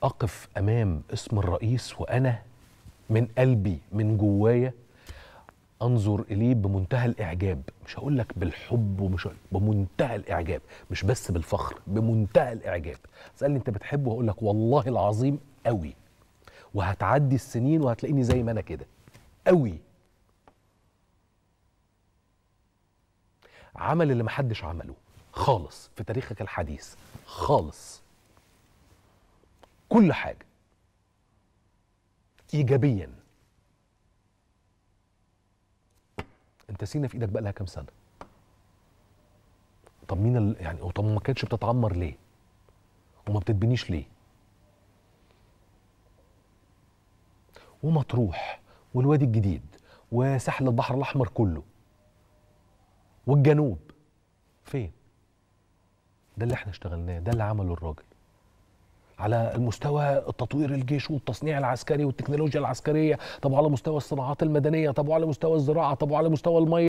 اقف امام اسم الرئيس وانا من قلبي من جوايا انظر اليه بمنتهى الاعجاب مش هقول لك بالحب ومش هقول- بمنتهى الاعجاب مش بس بالفخر بمنتهى الاعجاب اسالني انت بتحبه هقول لك والله العظيم قوي وهتعدي السنين وهتلاقيني زي ما انا كده قوي عمل اللي محدش عمله خالص في تاريخك الحديث خالص كل حاجه ايجابيا انت سينا في ايدك بقى لها كام سنه طب مين ال... يعني طب ما كانتش بتتعمر ليه وما بتتبنيش ليه ومطروح والوادي الجديد وساحل البحر الاحمر كله والجنوب فين ده اللي احنا اشتغلناه ده اللي عمله الراجل على المستوى التطوير الجيش والتصنيع العسكري والتكنولوجيا العسكريه طب وعلى مستوى الصناعات المدنيه طب وعلى مستوى الزراعه طب وعلى مستوى الميه